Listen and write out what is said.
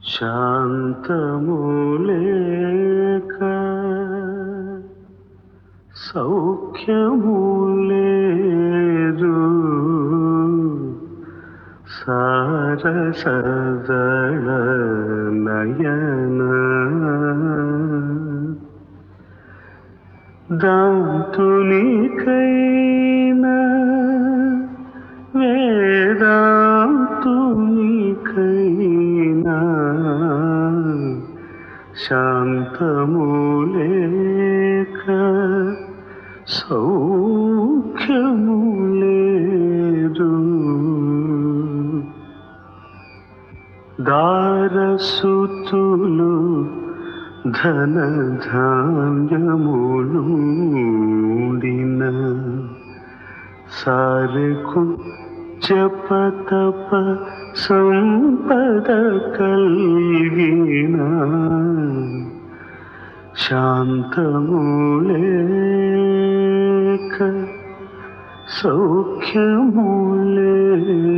శాంతములేక సౌఖ్యము లేదు సారసదళ నయన దాంతునికైనా వేదాంతునికైనా శాంతములేక సౌఖ్యము లేదు దారసుతులు ధన ధాన్యములుండిన సారకు జపతప సంపద కలిగిన శాంతములేక సౌఖ్యము లేదు